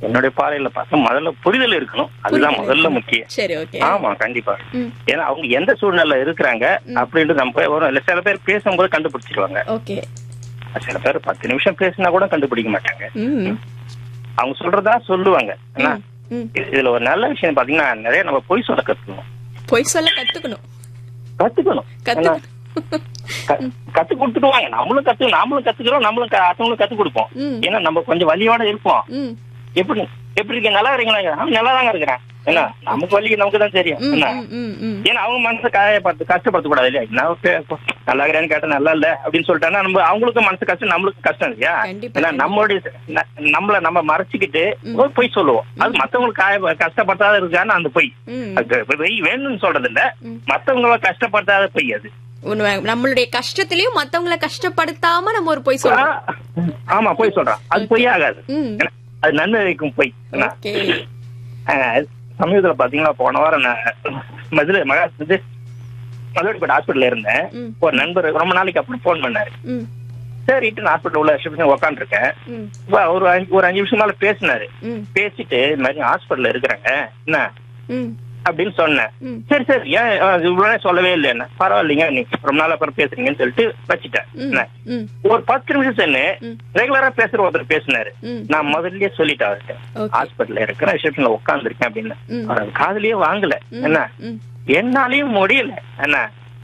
என்னுடைய பார்வையில பார்த்தா முதல்ல புரிதல் இருக்கணும் அதுதான் புரிதல் முதல்ல இருக்கணும். முக்கியம் சரி ஓகே ஆமா கண்டிப்பா ம் ஏன்னா அவங்க எந்த சூழ்நிலை இருக்கிறாங்க அப்படின்ட்டு நம்ம போய் வரும் இல்ல சில பேர் பேசும்போது கண்டுபிடிச்சிருவாங்க ஓகே சில பேர் பத்து நிமிஷம் பேசினா கூட கண்டுபிடிக்க மாட்டாங்க ம் அவங்க சொல்றதா சொல்லுவாங்க ஏன்னா ம் இது- இதுல ஒரு நல்ல விஷயம் பாத்தீங்கன்னா நிறைய நம்ம பொய் சொல்ல கத்துக்கணும் பொய் சொல்ல கத்துக்கணும் கத்துக்கணும் ஏன்னா, கத்து க- கத்து கொடுத்துடுவாங்க நம்மளும் கத்து நாமளும் கத்துக்கிறோம் நம்மளும் க- அடுத்தவங்களும் கத்து கொடுப்போம் ம் ஏன்னா நம்ம கொஞ்சம் வலியோட இருப்போம் ம் எப்படி எப்படி இருக்கீங்க நல்லா இருக்கீங்களா அவன் நல்லா தாங்க இருக்கிறேன் என்ன நமக்கு வலிக்கு நமக்கு தான் தெரியும் ம் என்ன ம் ம் ம் ஏன்னா அவங்க மனசை காயப்படுத்து கஷ்டப்படுத்த கூடாது இல்லையா நான் பே- நல்லா இருக்கிறேன்னு கேட்டா நல்லா இல்ல அப்படின்னு சொல்லிட்டாங்கன்னா நம்ம அவங்களுக்கும் மனசு கஷ்டம் நம்மளுக்கு கஷ்டம் இல்லையா கண்டிப்பா, ஏன்னா கண்டிப்பா. நம்மளுடைய ந- நம்மள நம்ம மறைச்சிக்கிட்டு ஒரு பொய் சொல்லுவோம் அது மத்தவங்களுக்கு காய கஷ்டப்படுத்தாத இருக்கான்னு அந்த பொய் ம் அது பொய் வேணும்னு சொல்றது இல்ல ம். மத்தவங்கள கஷ்டப்படுத்தாத பொய் அது உண்மை நம்மளுடைய கஷ்டத்திலயும் மத்தவங்கள கஷ்டப்படுத்தாம நம்ம ஒரு பொய் சொல்றோம் ஆ, ஆமா பொய் சொல்றான் அது பொய் ஆகாது ம் ஏன்னா, அது நன்மை வைக்கும் பொய் என்ன? ஓகே ஆ, சமீபத்துல பாத்தீங்கன்னா போன வாரம் நான் மதுரை மகா இது மதுரைப்பேட்டை ஹாஸ்பிட்டல்ல இருந்தேன் ம் ஒரு நண்பர் ரொம்ப நாளைக்கு அப்புறம் ஃபோன் பண்ணாரு ம் சரிட்டு நான் ஹாஸ்பிட்டல் உள்ள ரிசப்ஷன் உட்காந்துருக்கேன் ம் ஒரு அஞ்சு ஒரு அஞ்சு நிமிஷம் மேல பேசினாரு ம் பேசிட்டு இந்த மாதிரி ஹாஸ்பிட்டல்ல இருக்கிறாங்க என்ன ம் அப்படின்னு சொன்னேன் ம் சரி சரி ஏன் ஆ, இது இவ்வளவு நேரம் சொல்லவே இல்லை என்ன பரவாயில்லைங்க நீ ரொம்ப நாள் அப்புறம் பேசுறீங்கன்னு சொல்லிட்டு வச்சுட்டேன் ம் என்ன ம் ஒரு பத்து நிமிஷம் சென்னு ம். ரெகுலரா பேசுற ஒருத்தர் பேசினாரு ம் நான் முதல்லயே சொல்லிட்டேன் அவர்கிட்ட ஓகே ஹாஸ்பிட்டல்ல இருக்கிற ரிசப்ஷன்ல உட்காந்துருக்கேன் அப்படின்னு ம். அவர் அது காதுலயே வாங்கல ம், என்ன ம் என்னாலயும் முடியல என்ன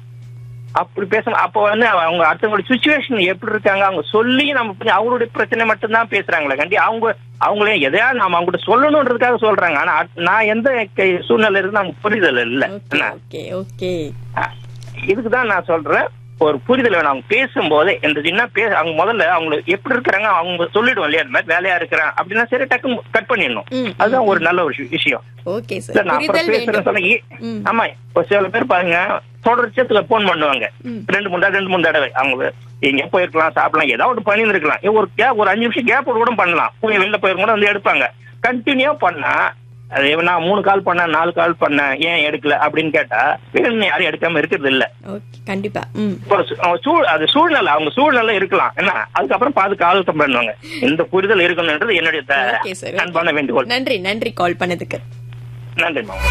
அப்படி பேசணும் அப்ப வந்து அவங்க அடுத்தவங்களுடைய சுச்சுவேஷன் எப்படி இருக்காங்க அவங்க சொல்லி நம்ம புரிஞ்சு- அவங்களுடைய பிரச்சனை மட்டும்தான் பேசுறாங்களே கண்டி அவங்க அவங்களே எதையாவது நாம அவங்ககிட்ட சொல்லணுன்றதுக்காக சொல்றாங்க ஆனா அடுத்த- நான் எந்த கை- சூழ்நிலை இருக்கு நமக்கு புரிதல் இல்ல ஓகே என்ன ஓகே ஓகே இதுக்கு தான் நான் சொல்றேன் ஒரு புரிதல் வேணும் அவங்க பேசும்போதே இந்த சின்ன பேச அவங்க முதல்ல அவங்க எப்படி இருக்கிறாங்க அவங்க சொல்லிடுவோம் இல்லையா இந்த மாதிரி வேலையா இருக்கிறேன் அப்படின்னா சரி டக்கு கட் பண்ணிடணும் ம் அதுதான் ஒரு நல்ல ஒரு விஷயம் விஷயம் ஓகே இல்ல சார் நான் அப்புறம் புரிதல் பேசுறேன் வேண்டும் சொன்னேன் ஏ- ம் ஆமா ஒரு சில பேர் பாருங்க தொடர்ச்சியத்துல போன் பண்ணுவாங்க ம் ரெண்டு மூணு தடவை ரெண்டு மூணு தடவை அவங்க எங்க போயிருக்கலாம் சாப்பிடலாம் ஏதாவது ஒன்று பண்ணியிருந்திருக்கலாம் ஒரு கேப் ஒரு அஞ்சு நிமிஷம் கேப் கூட பண்ணலாம் போய் வெளில போயிருக்கும் கூட வந்து எடுப்பாங்க கண்டினியூ பண்ணா அது நான் மூணு கால் பண்ணேன் நாலு கால் பண்ணேன் ஏன் எடுக்கல அப்படின்னு கேட்டா வேணும்னு யாரும் எடுக்காம இருக்கிறது இல்ல ஓகே கண்டிப்பா ம் இப்போ சூ- அவங்க சூழ் அது சூழ்நிலை அவங்க சூழ்நிலை இருக்கலாம் என்ன அதுக்கப்புறம் பார்த்து கால் பண்ணுவாங்க இந்த புரிதல் இருக்கணும்ன்றது என்னுடைய த- ஓகே சார் அன்பான வேண்டுகோள் நன்றி நன்றி கால் பண்ணதுக்கு நன்றி மாமா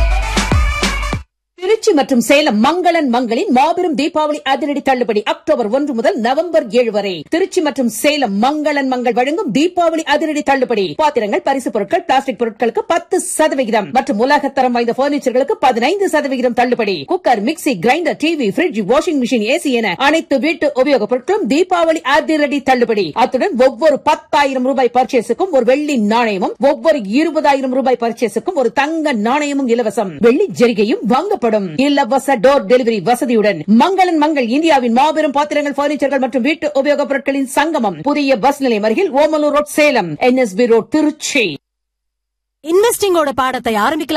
திருச்சி மற்றும் சேலம் மங்களன் மங்களின் மாபெரும் தீபாவளி அதிரடி தள்ளுபடி அக்டோபர் ஒன்று முதல் நவம்பர் ஏழு வரை திருச்சி மற்றும் சேலம் மங்களன் மங்கள் வழங்கும் தீபாவளி அதிரடி தள்ளுபடி பாத்திரங்கள் பரிசு பொருட்கள் பிளாஸ்டிக் பொருட்களுக்கு பத்து சதவிகிதம் மற்றும் உலகத்தரம் வாய்ந்த பர்னிச்சர்களுக்கு பதினைந்து சதவிகிதம் தள்ளுபடி cooker mixie grinder TV fridge washing machine AC என அனைத்து வீட்டு உபயோகப் பொருட்களும் தீபாவளி அதிரடி தள்ளுபடி அத்துடன் ஒவ்வொரு பத்தாயிரம் ரூபாய் பர்ச்சேஸுக்கும் ஒரு வெள்ளி நாணயமும் ஒவ்வொரு இருபதாயிரம் ரூபாய் பர்ச்சேஸுக்கும் ஒரு தங்க நாணயமும் இலவசம் வெள்ளி ஜெரிகையும் வாங்கப்படும் இலவச டோர் டெலிவரி வசதியுடன் மங்களன் மங்கள் இந்தியாவின் மாபெரும் பாத்திரங்கள் பர்னிச்சர்கள் மற்றும் வீட்டு உபயோகப் பொருட்களின் சங்கமம் புதிய பஸ் நிலையம் அருகில் Omalur road Salem N S P road Tiruchi இன்வெஸ்டிங்கோட பாடத்தை ஆரம்பிக்கலாம்